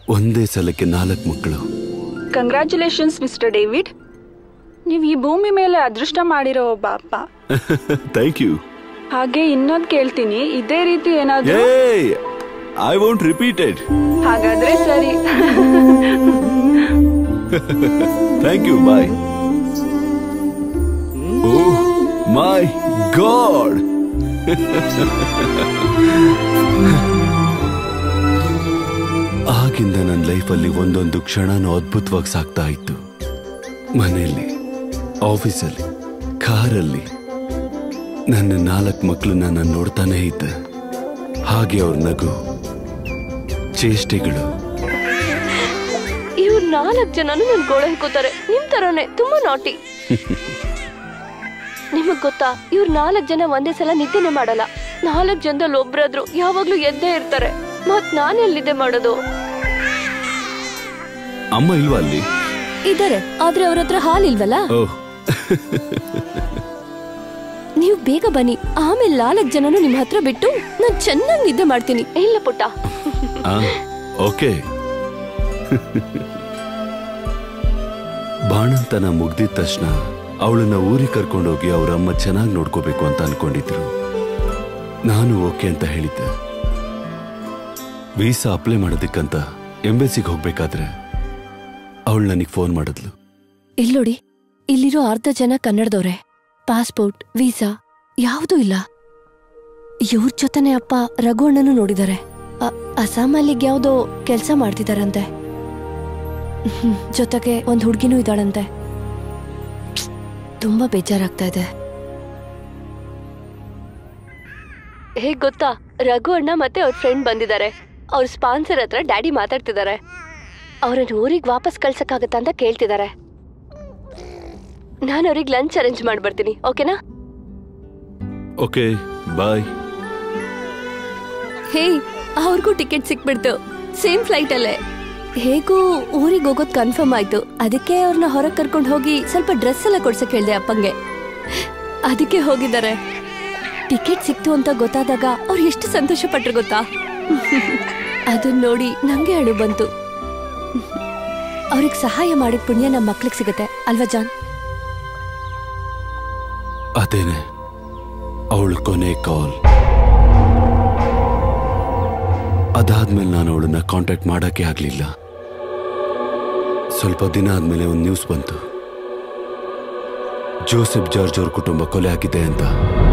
ಒಂದೇ ಸಲಕ್ಕೆ ನಾಲ್ಕು ಮಕ್ಕಳು ಕಂಗ್ರ್ಯಾಚುಲೇಷನ್ಸ್ ಮಿಸ್ಟರ್ ಡೇವಿಡ್ ನೀವು ಈ ಭೂಮಿ ಮೇಲೆ ಅದೃಷ್ಟ ಮಾಡಿರೋ ಒಬ್ಬ ಅಪ್ಪ ಥ್ಯಾಂಕ್ ಯು ಹಾಗೆ ಇನ್ನೊಂದು ಕೇಳ್ತೀನಿ ಇದೇ ರೀತಿ ಏನಾದ್ರು ಏ ಐ ವಾಂಟ್ ರಿಪೀಟೆಡ್ ಹಾಗಾದ್ರೆ ಸರಿ thank you bye oh my god ಆಗಿಂದ ನನ್ನ ಲೈಫಲ್ಲಿ ಒಂದೊಂದು ಕ್ಷಣನೂ ಅದ್ಭುತವಾಗಿ ಸಾಗ್ತಾ ಇತ್ತು ಮನೆಯಲ್ಲಿ ಆಫೀಸಲ್ಲಿ ಕಾರಲ್ಲಿ ನನ್ನ ನಾಲ್ಕು ಮಕ್ಕಳನ್ನ ನಾನು ನೋಡ್ತಾನೆ ಇದ್ದೆ ಹಾಗೆ ಅವ್ರ ನಗು ಚೇಷ್ಟೆಗಳು ಇವ್ರು ನಾಲ್ಕು ಜನನು ನನ್ ಗೋಳ ಹಿಕ್ಕೋತಾರೆ ನಿಮ್ ತರನೇ ತುಂಬಾ ನಾಟಿ ನಿಮಗ್ ಗೊತ್ತಾ ಇವ್ರು ನಾಲ್ಕು ಜನ ಒಂದೇ ಸಲ ನಿದ್ದೆನೆ ಮಾಡಲ್ಲ ನಾಲ್ಕು ಜನದಲ್ಲಿ ಒಬ್ರಾದ್ರು ಯಾವಾಗ್ಲೂ ಎದ್ದೇ ಇರ್ತಾರೆ ಮತ್ ನಾನ್ ಎಲ್ಲಿದೆ ಮಾಡೋದು ಅಮ್ಮ ಇಲ್ವಾ ಅಲ್ಲಿ ಇದಾರೆ ಆದ್ರೆ ಅವ್ರ ಹತ್ರ ಹಾಲಿಲ್ವಲ್ಲ ಓಹ್ ನೀವು ಬೇಗ ಬನ್ನಿ ಆಮೇಲೆ ನಾಲ್ಕು ಜನನು ನಿಮ್ ಹತ್ರ ಬಿಟ್ಟು ನಾನ್ ಚೆನ್ನಾಗಿ ನಿದ್ದೆ ಮಾಡ್ತೀನಿ ಇಲ್ಲ ಪುಟ್ಟ ಆ, ಓಕೆ ಬಾಣಂತನ ಮುಗ್ದಿದ ತಕ್ಷಣ ಅವಳನ್ನ ಊರಿಗೆ ಕರ್ಕೊಂಡೋಗಿ ಅವ್ರ ಅಮ್ಮ ಚೆನ್ನಾಗಿ ನೋಡ್ಕೋಬೇಕು ಅಂತ ಅನ್ಕೊಂಡಿದ್ರು ನಾನು ಓಕೆ ಅಂತ ಹೇಳಿದ್ದೆ ವೀಸಾ ಅಪ್ಲೈ ಮಾಡೋದಕ್ಕಂತ ಎಂಬೆಸಿಗೆ ಹೋಗ್ಬೇಕಾದ್ರೆ ಅವಳು ನನಗೆ ಫೋನ್ ಮಾಡಿದ್ಲು ಇಲ್ಲೋಡಿ ಇಲ್ಲಿರೋ ಅರ್ಧ ಜನ ಕನ್ನಡದವ್ರೆ ಪಾಸ್ಪೋರ್ಟ್ ವೀಸಾ ಯಾವುದೂ ಇಲ್ಲ ಇವ್ರ ಜೊತೆನೆ ಅಪ್ಪ ರಘು ಅಣ್ಣನೂ ನೋಡಿದಾರೆ ಅ- ಅಸ್ಸಾಮಲ್ಲಿಗ್ ಯಾವ್ದೋ ಕೆಲ್ಸ ಮಾಡ್ತಿದಾರಂತೆ ಹ್ಮ್, ಜೊತೆಗೆ ಒಂದ್ ಹುಡ್ಗಿನೂ ಇದ್ದಾಳಂತೆ ತುಂಬಾ ಬೇಜಾರಾಗ್ತಾ ಇದೆ ಹೇಗ್ ಗೊತ್ತಾ ರಘು ಅಣ್ಣ ಮತ್ತೆ ಅವ್ರ ಫ್ರೆಂಡ್ ಬಂದಿದ್ದಾರೆ ಅವ್ರ ಸ್ಪಾನ್ಸರ್ ಹತ್ರ ಡ್ಯಾಡಿ ಮಾತಾಡ್ತಿದ್ದಾರೆ ಅವ್ರನ್ನ ಊರಿಗೆ ವಾಪಸ್ ಕಳ್ಸಕ್ಕಾಗತ್ತಾ ಅಂತ ಕೇಳ್ತಿದ್ದಾರೆ ನಾನು ಅವ್ರಿಗೆ ಲಂಚ್ ಅರೇಂಜ್ ಮಾಡ್ಬರ್ತೀನಿ ಓಕೆನಾ ಓಕೆ ಬಾಯ್ ಹೇ ಅವ್ರಿಗೂ ಟಿಕೆಟ್ ಸಿಕ್ಬಿಡ್ತು ಸೇಮ್ ಫ್ಲೈಟ್ ಅಲ್ಲೇ ಹೇಗೂ ಊರಿಗೆ ಹೋಗೋದ್ ಕನ್ಫರ್ಮ್ ಆಯ್ತು ಅದಕ್ಕೆ ಅವ್ರನ್ನ ಹೊರಗೆ ಕರ್ಕೊಂಡು ಹೋಗಿ ಸ್ವಲ್ಪ ಡ್ರೆಸ್ ಎಲ್ಲ ಕೊಡ್ಸಕ್ ಹೇಳ್ದೆ ಅಪ್ಪಂಗೆ ಅದಕ್ಕೆ ಹೋಗಿದ್ದಾರೆ ಟಿಕೆಟ್ ಸಿಕ್ತು ಅಂತ ಗೊತ್ತಾದಾಗ ಅವ್ರು ಎಷ್ಟು ಸಂತೋಷ ಪಟ್ರು ಗೊತ್ತಾ ಅದನ್ನ ನೋಡಿ ನಂಗೆ ಅಳು ಬಂತು ಅವ್ರಿಗೆ ಸಹಾಯ ಮಾಡಿದ ಪುಣ್ಯ ನಮ್ಮ ಮಕ್ಳಿಗೆ ಸಿಗುತ್ತೆ ಅಲ್ವಾ ಜಾನ್ ಅದೇನೆ ಅವಳು ಕೊನೆ ಕಾಲ್ ಅದಾದ್ಮೇಲೆ ನಾನು ಅವಳನ್ನ ಕಾಂಟ್ಯಾಕ್ಟ್ ಮಾಡಕ್ಕೆ ಆಗ್ಲಿಲ್ಲ ಸ್ವಲ್ಪ ದಿನ ಆದ್ಮೇಲೆ ಒಂದು ನ್ಯೂಸ್ ಬಂತು ಜೋಸೆಫ್ ಜಾರ್ಜ್ ಅವ್ರ ಕುಟುಂಬ ಕೊಲೆ ಆಗಿದೆ ಅಂತ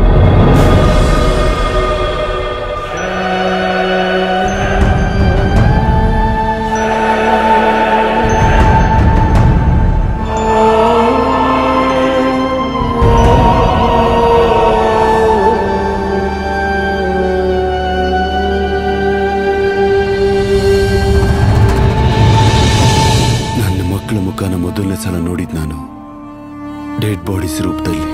ನನ್ನ ಮಕ್ಕಳ ಮುಖನ ಮೊದಲನೇ ಸಲ ನೋಡಿದ್ ನಾನು ಡೆಡ್ ಬಾಡೀಸ್ ರೂಪದಲ್ಲಿ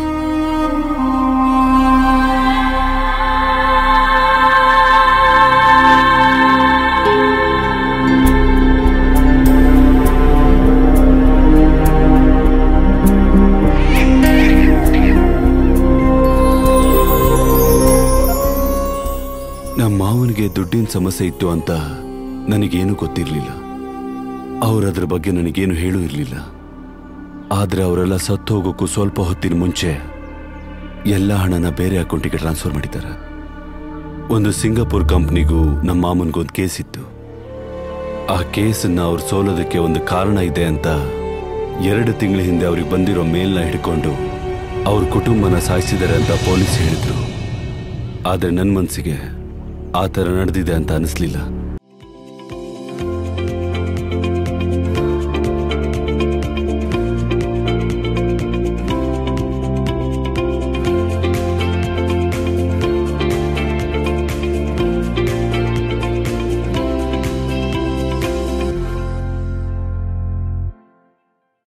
ನಮ್ಮ ಮಾವನಿಗೆ ದುಡ್ಡಿನ ಸಮಸ್ಯೆ ಇತ್ತು ಅಂತ ನನಗೇನು ಗೊತ್ತಿರಲಿಲ್ಲ ಅವರದ್ರ ಬಗ್ಗೆ ನನಗೇನು ಹೇಳೂ ಇರಲಿಲ್ಲ ಆದ್ರೆ ಅವರೆಲ್ಲ ಸತ್ತು ಹೋಗೋಕ್ಕೂ ಸ್ವಲ್ಪ ಹೊತ್ತಿನ ಮುಂಚೆ ಎಲ್ಲ ಹಣನ ಬೇರೆ ಅಕೌಂಟಿಗೆ ಟ್ರಾನ್ಸ್ಫರ್ ಮಾಡಿದ್ದಾರೆ ಒಂದು ಸಿಂಗಾಪುರ್ ಕಂಪ್ನಿಗೂ ನಮ್ಮ ಮಾಮನ್ಗೂ ಒಂದು ಕೇಸ್ ಇತ್ತು ಆ ಕೇಸನ್ನ ಅವ್ರು ಸೋಲೋದಕ್ಕೆ ಒಂದು ಕಾರಣ ಇದೆ ಅಂತ ಎರಡು ತಿಂಗಳ ಹಿಂದೆ ಅವ್ರಿಗೆ ಬಂದಿರೋ ಮೇಲ್ನ ಹಿಡ್ಕೊಂಡು ಅವ್ರ ಕುಟುಂಬನ ಸಾಯಿಸಿದ್ದಾರೆ ಅಂತ ಪೊಲೀಸ್ ಹೇಳಿದ್ರು ಆದ್ರೆ ನನ್ನ ಮನಸ್ಸಿಗೆ ಆ ಥರ ನಡೆದಿದೆ ಅಂತ ಅನಿಸ್ಲಿಲ್ಲ